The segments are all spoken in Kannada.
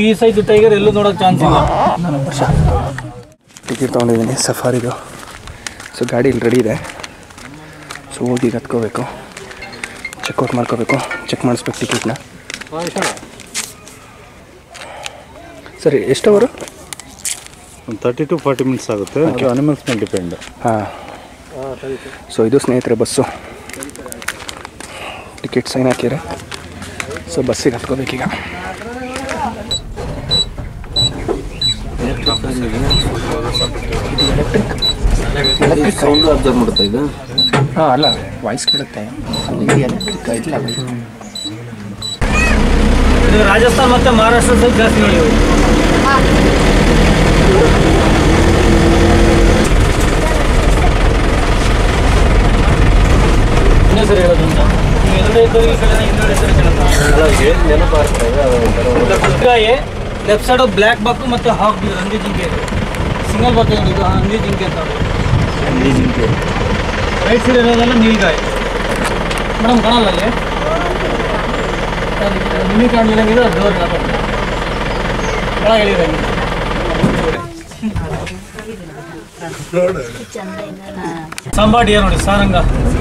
ಈ ಸೈಜ್ ಟೈಗರ್ ಎಲ್ಲೂ ನೋಡೋಕೆ ಚಾನ್ಸ್ ಇಲ್ಲ ನಾಲ್ಕು ವರ್ಷ ಟಿಕೆಟ್ ತೊಗೊಂಡಿದ್ದೀನಿ ಸಫಾರಿದು ಸೊ ಗಾಡಿ ಇಲ್ಲಿ ರೆಡಿ ಇದೆ ಸೊ ಹೋಗಿ ಹತ್ಕೋಬೇಕು ಚೆಕ್ಔಟ್ ಮಾಡ್ಕೋಬೇಕು ಚೆಕ್ ಮಾಡಿಸ್ಬೇಕು ಟಿಕೆಟ್ನ ಸರಿ ಎಷ್ಟು ಅವರು ಒಂದು ತರ್ಟಿ ಟು ಫಾರ್ಟಿ ಮಿನಿಟ್ಸ್ ಆಗುತ್ತೆ ಅದು ಅನಿಮಲ್ಸ್ ಮೇಲೆ ಡಿಪೆಂಡ್ ಹಾಂ ಸೊ ಇದು ಸ್ನೇಹಿತರೆ ಬಸ್ಸು ಟಿಕೆಟ್ ಸೈನ್ ಹಾಕಿದ್ರೆ ಸೊ ಬಸ್ಸಿಗೆ ಹತ್ಕೋಬೇಕೀಗ ಸೌಂಡ್ ಅಬ್ಸರ್ವ್ ಮಾಡುತ್ತಾ ಇದು ಹಾಂ ಅಲ್ಲ ವಾಯ್ಸ್ ಕೇಳುತ್ತೆ ಅಲ್ಲಿ ಎಲೆಕ್ಟ್ರಿಕ್ ಇಲ್ಲ ಇದು ರಾಜಸ್ಥಾನ್ ಮತ್ತೆ ಮಹಾರಾಷ್ಟ್ರ ಸೈಡ್ ಜಾಸ್ತಿ ನೋಡಿ ಇವು. ಇನ್ನೊಂದ್ ಸರಿ ಹೇಳೋದು ಅಂತ ನೀವು ಎದುರುಗಡೆ ಇದ್ದವ್ರಿಗೆ ಕೇಳೋಣ, ಹಿಂದುಗಡೆ ಇದ್ದವ್ರಿಗೆ ಕೇಳೋಣ. ಗಾಯ ಲೆಫ್ಟ್ ಸೈಡ್ ಬ್ಲ್ಯಾಕ್ ಬಾಕು ಮತ್ತೆ ಹಾಫ್ ಹಂದಿ ಜಿಂಕೆ ಸಿಂಗಲ್ ಬರ್ತದೆ ನೋಡಿ ಇದು ಹಂದಿ ಜಿಂಕೆ ಅಂತ ಹಂದಿ ಜಿಂಕೆ ರೈಟ್ ಸೈಡ್ ಇರೋದೆಲ್ಲ ನೀಲ್ಗಾಯ್ ಮೇಡಮ್ ಕಾಣಲ್ಲ ಅಲ್ಲಿ ನಿಮಗೆ ಕಾಣಲಿಲ್ಲ ಡೋರ್ ಒಳಗೆ ಹೇಳಿದಂಗೆ ಸಂಬಾಡಿಯ ನೋಡಿ ಸಾರಂಗ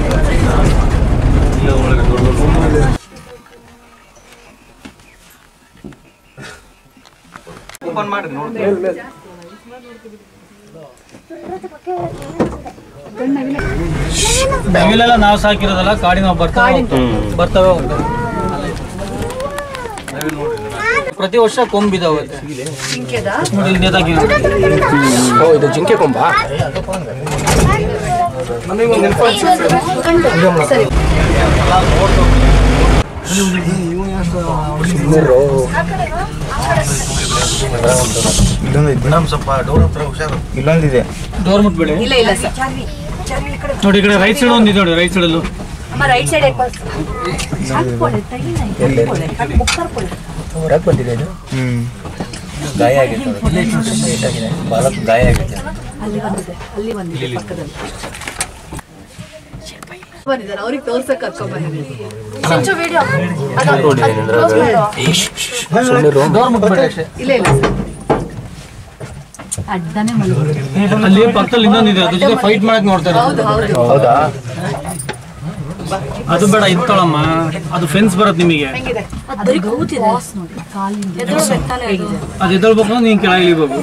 ನವಿಲೆಲ್ಲ ನಾವು ಸಾಕಿರೋದಲ್ಲ ಕಾಡಿನ ಬರ್ತಾವೆ ಹೋಗ್ತವೆ. ಬರ್ತವೆ ಹೋಗ್ತವೆ ಪ್ರತಿ ವರ್ಷ ಕೊಂಬಿದಾವೆ ನೋಡಿ ಇಲ್ಲಿ ನೇತಾಕಿರೋದು. ಓ ಇದು ಜಿಂಕೆ ಕೊಂಬ ಇಲ್ಲೊಂದಿದೆ ಡೋರ್ ಮುಟ್ಬೇಡಿ ಇಲ್ಲ ಇಲ್ಲ ಸರ್ ನೋಡಿ ಈ ಕಡೆ ರೈಟ್ ಸೈಡ್ ಒಂದಿದೆ ನೋಡಿ ರೈಟ್ ಸೈಡ್ ಅಲ್ಲೂ ಅಮ್ಮ ರೈಟ್ ಸೈಡ್ ಹಾಕೊಳ್ಳಿ ತೆಗಿನ ಹಾಕೊಳ್ಳಿ ಮುಕ್ಕರ್ಕೊಳ್ಳಿ ಹೊರಗೆ ಬಂದಿದೆ ಇದು ಗಾಯ ಆಗೈತೆ ಬಾಲಕ್ ಗಾಯ ಆಗೈತೆ ಅಲ್ಲಿ ಬಂದಿದೆ ಅಲ್ಲಿ ಬಂದಿದೆ ಪಕ್ಕದಲ್ಲಿ ಬಂದಿದ್ದಾರೆ ಅವ್ರಿಗೆ ತೋರ್ಸಕ್ ಕರ್ಕೊಂಡ್ ಬಂದಿದ್ದೀನಿ ವಿಡಿಯೋ ಡೋರ್ ಮುಟ್ಬೇಡಿ ಅಷ್ಟೇ ಇಲ್ಲ ಇಲ್ಲ ಸರ್ ಅಡ್ಡನೆ ಮಲಗಿ ಅಲ್ಲಿ ಪಕ್ಕದಲ್ಲಿ ಇನ್ನೊಂದಿದೆ ಅದ್ರ ಜೊತೆ ಫೈಟ್ ಮಾಡಕ್ ನೋಡ್ತಾರೆ ಹೌದು ಹೌದು ಹೌದಾ ಅದು ಬೇಡ ಇತ್ತಳಮ್ಮ ಅದು ಫೆನ್ಸ್ ಬರುತ್ತೆ ನಿಮಗೆ ಹೆಂಗಿದೆ ಅದ್ರ ಕೂತಿದೆ ನೋಡಿ ಕಾಲಿಂದ ಹೇಗಿದೆ ಅದು ಎದ್ದೇಳ್ಬೇಕು ಅಂದ್ರೆ ನೀನ್ ಕೆಳಗೆ ಇಳಿಬೇಕು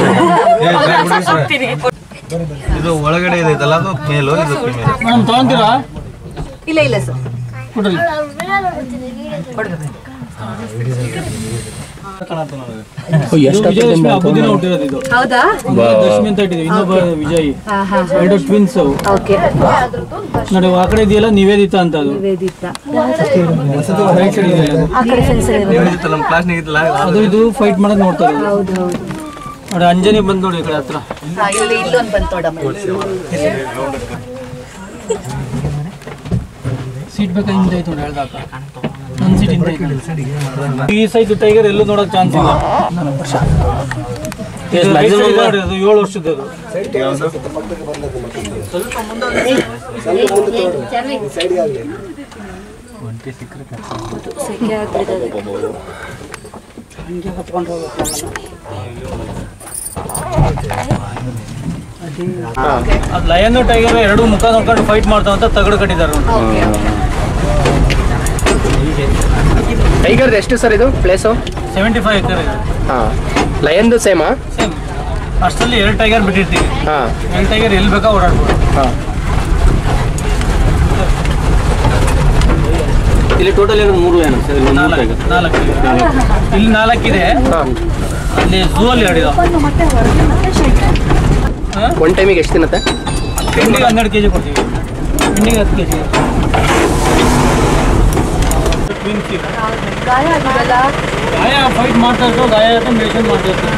ಇದು ಒಳಗಡೆ ಇದೆ ಇದಲ್ಲ ಅದು ಮೇಲು ಇದು ಫಿಮೇಲ್ ಮೇಡಮ್ ತಗೊಂತೀರಾ ಇಲ್ಲ ಇಲ್ಲ ಸರ್ ಕೊಡ್ರಿ ಎಷ್ಟು ವಿಜಯದಶಮಿ ಹಬ್ಬದ ದಿನ ಹುಟ್ಟಿರೋದು ಇದು ಹೌದಾ ವಿಜಯದಶಮಿ ಅಂತ ಇಟ್ಟಿದೆ ಇನ್ನೊಬ್ಬ ವಿಜಯ್ ಹಾ ಹಾ ಎರಡು ಟ್ವಿನ್ಸ್ ಅವು ಓಕೆ ನೋಡಿ ಆ ಕಡೆ ಇದೆಯಲ್ಲ ನಿವೇದಿತ ಅಂತ ಅದು ವೇದಿತ ರೈಟ್ ಸೈಡ್ ಇದೆಯಲ್ಲ ಅದು. ಆ ಕಡೆ ಫ್ರೆಂಡ್ಸ್ ನಮ್ಮ ಕ್ಲಾಸ್ನಾಗ ಇದ್ದಲ್ಲ ಅದು ಇದು ಫೈಟ್ ಮಾಡಕ್ ನೋಡ್ತಾರೆ ಇದು. ಹೌದು ಹೌದು ನೋಡಿ ಅಂಜನಿ ಬಂದ್ ನೋಡಿ ಈ ಕಡೆ ಹತ್ರ ಹಾ, ಇಲ್ಲಿ ಇಲ್ಲೊಂದು ಬಂತು ನೋಡಮ್ಮ ಸೀಟ್ ಬೇಕಾ ಹಿಂದೆ ಐತೆ ನೋಡಿ ಹೇಳ್ದಾಕ ನನ್ನ ಸೀಟ್ ಹಿಂದೆ ಐತೆ. ಈ ಸೈಜ್ ಟೈಗರ್ ಎಲ್ಲೂ ನೋಡಕ್ ಚಾನ್ಸ್ ಇಲ್ಲ ನಾಲ್ಕು ವರ್ಷ ಇದು right side ಇದೆ ನೋಡಿ, ಅದು ಏಳು ವರ್ಷದ್ದು ಅದು ಅದು ಲಯನ್ ಟೈಗರ್ ಎರಡು ಮುಖ ನೋಡ್ಕೊಂಡು ಫೈಟ್ ಮಾಡ್ತಾವ ಅಂತ ತಗಡು ಕಟ್ಟಿದ್ದಾರೆ ನೋಡಿ ಓಕೆ ಟೈಗರ್ ಎಷ್ಟು ಸರ್ ಇದು ಪ್ಲೇಸು ಸೆವೆಂಟಿ ಫೈವ್ ಎಕರ್ ಇದೆ ಹಾಂ ಲಯನ್ದು ಸೇಮಾ ಸೇಮ್ ಅಷ್ಟರಲ್ಲಿ ಎರಡು ಟೈಗರ್ ಬಿಟ್ಟಿರ್ತೀವಿ ಹಾಂ ಎರಡು ಟೈಗರ್ ಎಲ್ಲಿ ಬೇಕಾ ಓಡಾಡ್ಬೋದು ಹಾಂ ಇಲ್ಲಿ ಟೋಟಲ್ ಏನು ಮೂರು ಏನು ಸರ್ ಇಲ್ಲಿ ಒಂದು ಮೂರು ನಾಲ್ಕು ಟೈಗರ್. ನಾಲ್ಕು ಇಲ್ಲಿ ನಾಲ್ಕಿದೆ ಹಾಂ ಅಲ್ಲಿ ಝೂ ಅಲ್ಲಿ ಆಡಿದ ಒನ್ ಟೈಮಿಗೆ ಎಷ್ಟು ತಿನ್ನತ್ತೆ ಹಿಂಡಿಗೆ ಹನ್ನೆರಡು ಕೆ ಜಿ ಕೊಡ್ತೀವಿ ಹಿಂಡಿಗೆ ಹತ್ತು ಕೆ ಜಿ ಗಾಯ ಆಗಿದಲ್ಲ ಗಾಯ ಫೈಟ್ ಮಾಡ್ತಾ ಇರ್ತೋ ಗಾಯ ಆಯ್ತು ಮೆಡಿಸಿನ್ ಮಾಡ್ತಾ ಇರ್ತೀವಿ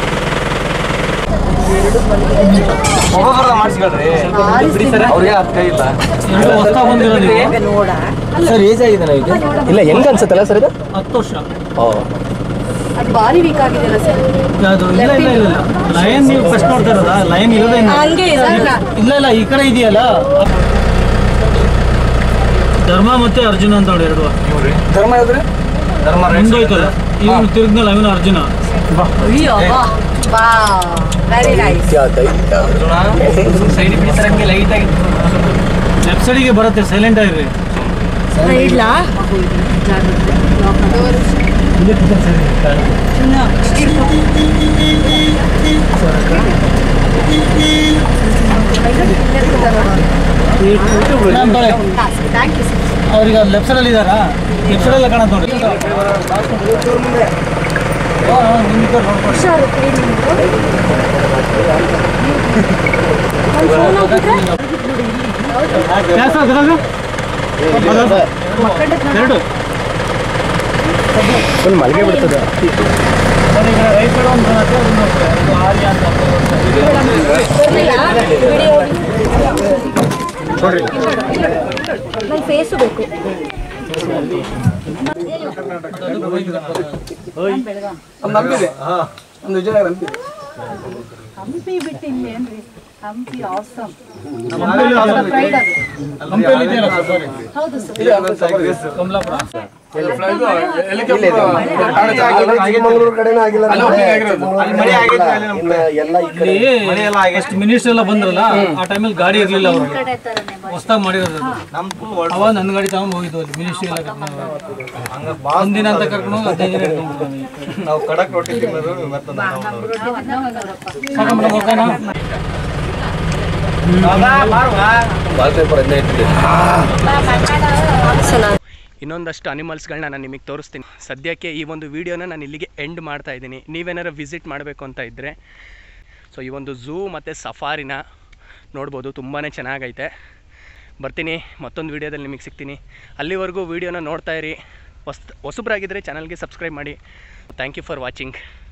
ಅವ್ರಿಗೆ ಅರ್ಥ ಇಲ್ಲ ಎರಡು ಹೊಸ ಬಂದಿರೋದು ಇದು. ನೋಡ ಸರ್ ಏಜ್ ಆಗಿದೆ ಈಗ ಇಲ್ಲ ಹೆಂಗ್ ಅನ್ಸುತ್ತಲ್ಲ ಸರ್ ಇದು ಹತ್ತು ವರ್ಷ ಓ ಅದು ಭಾರಿ ವೀಕ್ ಆಗಿದೆಯಲ್ಲ ಸರ್ ಯಾವುದು ಇಲ್ಲ ಇಲ್ಲ ಇಲ್ಲ ಇಲ್ಲ ಲಯನ್ ನೀವು ಫಸ್ಟ್ ನೋಡ್ತಾ ಇರೋದಾ ಲಯನ್ ಇರೋದೇ ಇಲ್ಲ. ಹಂಗೆ ಇದೆ ಇಲ್ಲ ಇಲ್ಲ ಈ ಕಡೆ ಇದೆಯಲ್ಲ ಧರ್ಮ ಮತ್ತೆ ಅರ್ಜುನ ಅಂತ ನೋಡಿ ಎರಡು ಧರ್ಮ ಹೇಳಿದ್ರೆ ಮುಂದೋಯ್ತಲ್ಲ ಇವನು ತಿರುಗ್ನಲ್ಲ ಇವನು ಅರ್ಜುನ ಅಯ್ಯೋ ವೆರಿ ನೈಸ್ ಸೈಡ್ ಬಿಡಿಸರಂಗೆ ಲೈಟ್ ಆಗಿ ಲೆಫ್ಟ್ ಸೈಡಿಗೆ ಬರುತ್ತೆ ಸೈಲೆಂಟ್ ಆಗಿರಿ ಇಡ್ಲಾ ಥ್ಯಾಂಕ್ ಯು ಅವ್ರಿಗೆ ಲೆಫ್ಟ್ ಸೈಡಲ್ಲಿ ಇದ್ದಾರಾ ಲೆಫ್ಟ್ ಸೈಡಲ್ಲ ಕಾಣತ್ ನೋಡಿ ಹಾ, ಹಾ, ನಿಮ್ಗೆ ಈ ಕಡೆ ನೋಡ್ಕೊಳ್ಳಿ. ಹುಷಾರು ಕೈ ನಿಮ್ದು. ಒಂದ್ phone ಹೋಗ್ಬಿಟ್ರೆ? ಗ್ಯಾಸ್ ಹಾಕಿದಾಗ? ಅದು? ಎರಡು ಫುಲ್ ಮಲ್ಗೆ ಬಿಡ್ತದೆ ನೋಡಿ, ಈಗ ರೈಟ್ ಸೈಡ್ ಒಂದು ಕಾಣುತ್ತೆ, ಅದನ್ನ ನೋಡ್ಕೊಳ್ಳಿ. ಅದು ಆರ್ಯ ಅಂತ ಬರ್ಲಿಲ್ಲ? ವಿಡಿಯೋ ನಂಗೆ ಫೇಸು ಬೇಕು ಹಂಪಿ ಬಿಟ್ಟು ಇನ್ನೇನ್ರಿ ಹಂಪಿ ಆಸಮ್ ಪ್ರೈಡ್ ಅದು ಹಂಪಿಯಲ್ಲಿ ಇದೆಯಲ್ಲ ಸರ್, sorry. ಹೌದು ಸರ್ ಕಮಲಾಪುರ ಚಿಕ್ಕಮಂಗ್ಳೂರು ಕಡೆನೂ ಆಗಿಲ್ಲ ಎಲ್ಲ ಈ ಕಡೆ ಇಲ್ಲಿ ಎಷ್ಟು ಮಿನಿಸ್ಟರ್ ಎಲ್ಲ ಬಂದ್ರಲ್ಲ ಆ ಟೈಮಲ್ಲಿ ಗಾಡಿ ಇರ್ಲಿಲ್ಲ ಈ ಅವ್ರಿಗೆ ಕಡೆ ತರನೇ ಮಾಡಿ. ಹೊಸ್ದಾಗಿ ಮಾಡಿರೋದು ಅದು. ಅವಾಗ ನನ್ನ ಗಾಡಿ ತಗೊಂಡು ಹೋಗಿದ್ವು ಅಲ್ಲಿ ಮಿನಿಸ್ಟ್ರಿ ಎಲ್ಲ ಕರ್ಕೊಂಡು ಒಂದಿನ ಅಂತ ಕರ್ಕೊಂಡು ಹೋಗಿ ಹದಿನೈದು ದಿನ ಇಟ್ಕೊಂಡು ಬಂದ್ವಿ. ನಾವು ಕಡಕ್ ರೊಟ್ಟಿ ತಿನ್ನೋದು ಮತ್ತೆ ನಾವು ಅನ್ನೋರಪ್ಪ. ಸಾಕಾ ಮೇಡಮ್ ಓಕೆನಾ ವಾಲ್ಪೇಪರ್ ಹದಿನೈದು ಇನ್ನೊಂದಷ್ಟು ಅನಿಮಲ್ಸ್ಗಳನ್ನ ನಾನು ನಿಮಗೆ ತೋರಿಸ್ತೀನಿ ಸದ್ಯಕ್ಕೆ ಈ ಒಂದು ವಿಡಿಯೋನ ನಾನು ಇಲ್ಲಿಗೆ ಎಂಡ್ ಮಾಡ್ತಾ ಇದ್ದೀನಿ ನೀವೇನಾರು ವಿಸಿಟ್ ಮಾಡಬೇಕು ಅಂತ ಇದ್ದರೆ ಸೊ ಈ ಒಂದು ಝೂ ಮತ್ತು ಸಫಾರಿನ ನೋಡ್ಬೋದು ತುಂಬಾ ಚೆನ್ನಾಗೈತೆ ಬರ್ತೀನಿ ಮತ್ತೊಂದು ವೀಡಿಯೋದಲ್ಲಿ ನಿಮಗೆ ಸಿಗ್ತೀನಿ ಅಲ್ಲಿವರೆಗೂ ವೀಡಿಯೋನ ನೋಡ್ತಾ ಇರಿ ಹೊಸ್ ಹೊಸಬ್ರಾಗಿದ್ದರೆ ಚಾನಲ್ಗೆ ಸಬ್ಸ್ಕ್ರೈಬ್ ಮಾಡಿ ಥ್ಯಾಂಕ್ ಯು ಫಾರ್ ವಾಚಿಂಗ್